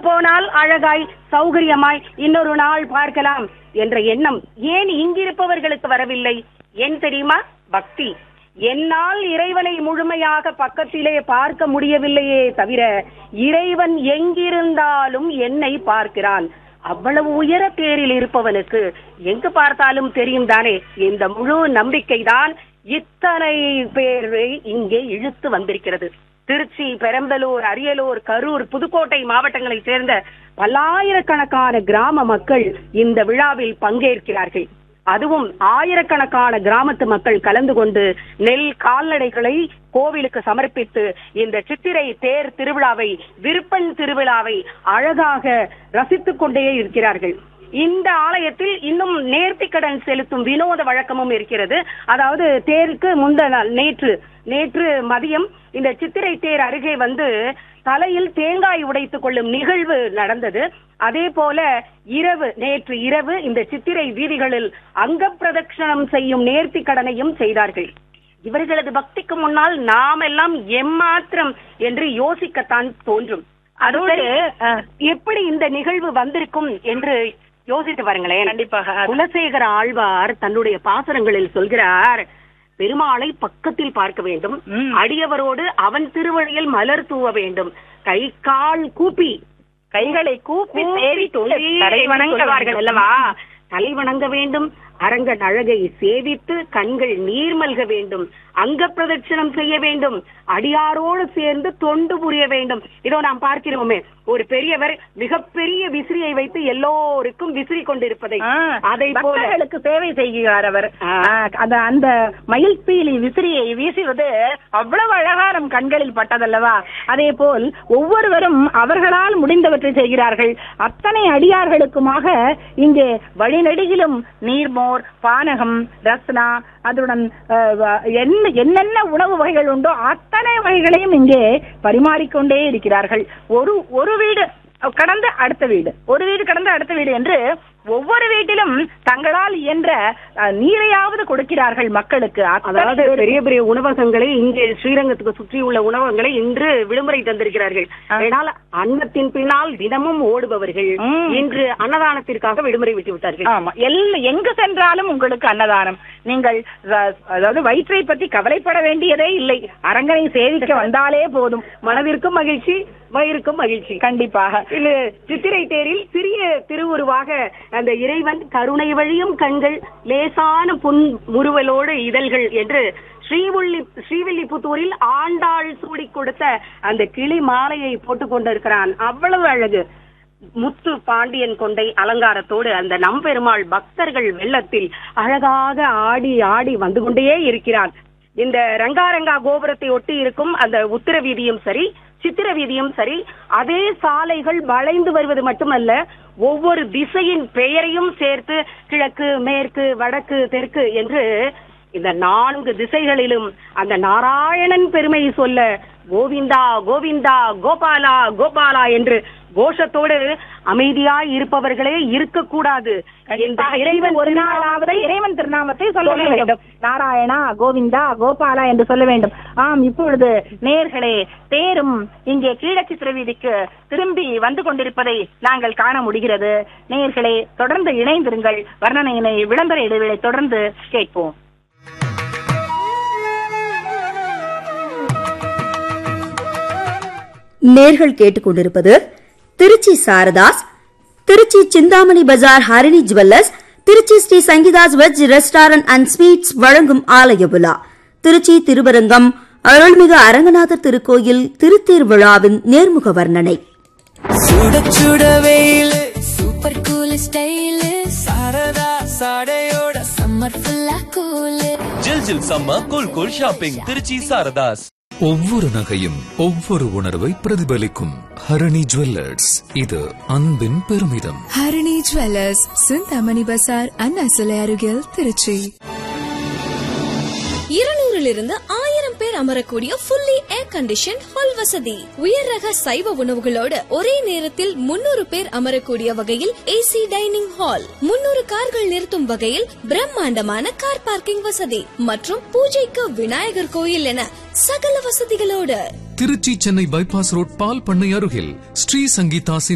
போனால் அழகாய் சௌகரியமாய் இன்னொரு நாள் பார்க்கலாம் என்ற எண்ணம் ஏன் இங்கிருப்பவர்களுக்கு வரவில்லை ஏன் தெரியுமா பக்தி என்னால் இறைவனை முழுமையாக பக்கத்திலே பார்க்க முடியவில்லையே தவிர இறைவன் எங்கிருந்தாலும் என்னை பார்க்கிறான் அவ்வளவு உயர தேரில் இருப்பவனுக்கு எங்கு பார்த்தாலும் தெரியும் தானே இந்த முழு நம்பிக்கைதான் இத்தனை பேரை இங்கே இழுத்து வந்திருக்கிறது திருச்சி பெரம்பலூர் அரியலூர் கரூர் புதுக்கோட்டை மாவட்டங்களைச் சேர்ந்த பல்லாயிரக்கணக்கான கிராம மக்கள் இந்த விழாவில் பங்கேற்கிறார்கள் அதுவும் ஆயிரக்கணக்கான கிராமத்து மக்கள் கலந்து கொண்டு நெல் கால்நடைகளை கோவிலுக்கு சமர்ப்பித்து இந்த சித்திரை தேர் திருவிழாவை விருப்பன் திருவிழாவை அழகாக ரசித்துக் கொண்டே இருக்கிறார்கள் இந்த ஆலயத்தில் இன்னும் நேர்த்திக்கடன் செலுத்தும் வினோத வழக்கமும் இருக்கிறது அதாவது தேருக்கு முந்த நாள் நேற்று நேற்று மதியம் இந்த சித்திரை தேர் அருகே வந்து தலையில் தேங்காய் உடைத்துக் கொள்ளும் நிகழ்வு நடந்தது அதே போல இரவு நேற்று இரவு இந்த சித்திரை வீதிகளில் அங்க பிரதட்சணம் செய்யும் நேர்த்தி கடனையும் செய்தார்கள் இவர்களது பக்திக்கு முன்னால் நாம் எல்லாம் எம்மாத்திரம் என்று யோசிக்கத்தான் தோன்றும் அதோடு அஹ், எப்படி இந்த நிகழ்வு வந்திருக்கும் என்று யோசித்து பாருங்களேன் கண்டிப்பாக குலசேகர ஆழ்வார் தன்னுடைய பாசனங்களில் சொல்கிறார் பெருமாளை பக்கத்தில் பார்க்க வேண்டும் ம். அடியவரோடு அவன் திருவழியில் மலர் தூவ வேண்டும் கை கால் கூப்பி கைகளை கூப்பி கூப்பி தேடி தொழி தலை வணங்க சொல்வார்கள் அல்லவா தலை வணங்க வேண்டும் அரங்கன் அழகை சேவித்து கண்கள் நீர்மல்க வேண்டும் அங்க பிரதட்சணம் செய்ய வேண்டும் அடியாரோடு சேர்ந்து தொண்டு புரிய வேண்டும் இதோ நாம் பார்க்கிறோமே ஒரு பெரியவர் மிகப்பெரிய விசிறியை வைத்து எல்லோருக்கும் விசிறி கொண்டிருப்பதை ஆ, அதை போல பக்தர்களுக்கு சேவை செய்கிறார் அவர் ஆ. ஆ, அந்த அந்த மயில் பீலி விசிறியை வீசுவது அவ்வளவு அழகா நம் கண்களில் பட்டதல்லவா அதே போல் ஒவ்வொருவரும் அவர்களால் முடிந்தவற்றை செய்கிறார்கள் அத்தனை அடியார்களுக்குமாக இங்கே வழிநெடுகிலும் நீர்மோர் பானகம் ரஸ்னா அதுடன் அஹ், வ- என்ன என்னென்ன உணவு வகைகள் உண்டோ அத்தனை வகைகளையும் இங்கே பரிமாறிக்கொண்டே இருக்கிறார்கள் ஒரு ஒரு வீடு கடந்து அடுத்த வீடு ஒரு வீடு கடந்து அடுத்த வீடு என்று ஒவ்வொரு வீட்டிலும் தங்களால் இயன்ற அஹ், நீரையாவது கொடுக்கிறார்கள் மக்களுக்கு அத்தனை அதாவது பேருக்கு. பெரிய பெரிய உணவகங்களை இங்கே ஸ்ரீரங்கத்துக்கு சுற்றியுள்ள உணவகங்களை இன்று விடுமுறை தந்திருக்கிறார்கள் ஆ. ஏனால் அன்னத்தின் பின்னால் தினமும் ஓடுபவர்கள் ம். இன்று அன்னதானத்திற்காக விடுமுறை விட்டு விட்டார்கள் ஆமா எல்ல எங்கு சென்றாலும் உங்களுக்கு அன்னதானம் நீங்கள் அஹ், அதாவது வயிற்றை பற்றி கவலைப்பட வேண்டியதே இல்லை அரங்கனை சேவிக்க வந்தாலே போதும் மனதிற்கும் மகிழ்ச்சி வயிறுக்கும் மகிழ்ச்சி கண்டிப்பாக இது சித்திரை தேரில் சிறிய திருவுருவாக அந்த இறைவன் கருணை வழியும் கண்கள் லேசான புன் முறுவலோடு இதழ்கள் என்று ஸ்ரீவில்லி ஸ்ரீவில்லிபுத்தூரில் ஆண்டாள் சூடி கொடுத்த அந்த கிளி மாலையை போட்டுக் கொண்டிருக்கிறான் அவ்வளவு அழகு முத்து பாண்டியன் கொண்டை அலங்காரத்தோடு அந்த நம்பெருமாள் பக்தர்கள் வெள்ளத்தில் அழகாக ஆடி ஆடி வந்து கொண்டே இருக்கிறான் இந்த ரங்காரங்கா கோபுரத்தை ஒட்டி இருக்கும் அந்த உத்திர வீதியும் சரி சித்திர வீதியும் சரி அதே சாலைகள் வளைந்து வருவது மட்டுமல்ல ஒவ்வொரு திசையின் பெயரையும் சேர்த்து கிழக்கு மேற்கு வடக்கு தெற்கு என்று இந்த நான்கு திசைகளிலும் அந்த நாராயணன் பெருமை சொல்ல கோவிந்தா கோவிந்தா கோபாலா கோபாலா என்று கோஷத்தோடு அமைதியாய் இருப்பவர்களே இருக்கக்கூடாது இந்த இறைவன் ஒரு நாளாவது இறைவன் திருநாமத்தை சொல்ல வேண்டும் நாராயணா கோவிந்தா கோபாலா என்று சொல்ல வேண்டும் ஆம் இப்பொழுது நேர்களே தேரும் இங்கே கீழச்சித்திர வீதிக்கு திரும்பி வந்து கொண்டிருப்பதை நாங்கள் காண முடிகிறது நேர்களே தொடர்ந்து இணைந்திருங்கள் வர்ணனையினை விளம்பர இடைவேளை தொடர்ந்து கேட்போம் நேர்கள் கேட்டுக்கொண்டிருப்பது Trichy Saradhas Trichy Chintamani Bazaar Harini jewellers Trichy Sri Sangeethas veg restaurant and sweets வழங்கும் ஆலய விழா திருச்சி திருவரங்கம் அருள்மிகு அரங்கநாதர் திருக்கோயில் திருத்தேர் விழாவின் நேர்முக வர்ணனை சுட சுட வெயிலு சூப்பர் கூல் ஸ்டைலு சாரதா சாடையோட சம்மர் ஃபுல்லா கூலு ஜில் ஜில் சம்ம cool cool shopping Trichy Saradhas ஒவ்வொரு நகையும் ஒவ்வொரு உணர்வை பிரதிபலிக்கும் ஹரணி ஜுவல்லர்ஸ் இது அன்பின் பெருமிதம் ஹரிணி ஜுவல்லர்ஸ் சிந்தாமணி பசார் அண்ணா சிலை அருகில் திருச்சி இருநூறிலிருந்து ஆயிரம் பேர் அமரக்கூடிய ஃபுல்லி ஏர் கண்டிஷன் ஹால் வசதி உயர் ரக சைவ உணவுகளோடு ஒரே நேரத்தில் முன்னூறு பேர் அமரக்கூடிய வகையில் ஏசி டைனிங் ஹால் முன்னூறு கார்கள் நிறுத்தும் வகையில் பிரம்மாண்டமான கார் பார்க்கிங் வசதி மற்றும் பூஜைக்கு விநாயகர் கோயில் என சகல வசதிகளோடு திருச்சி சென்னை பைபாஸ் ரோட் பால் பண்ணை அருகில் ஸ்ரீ சங்கீதாசின்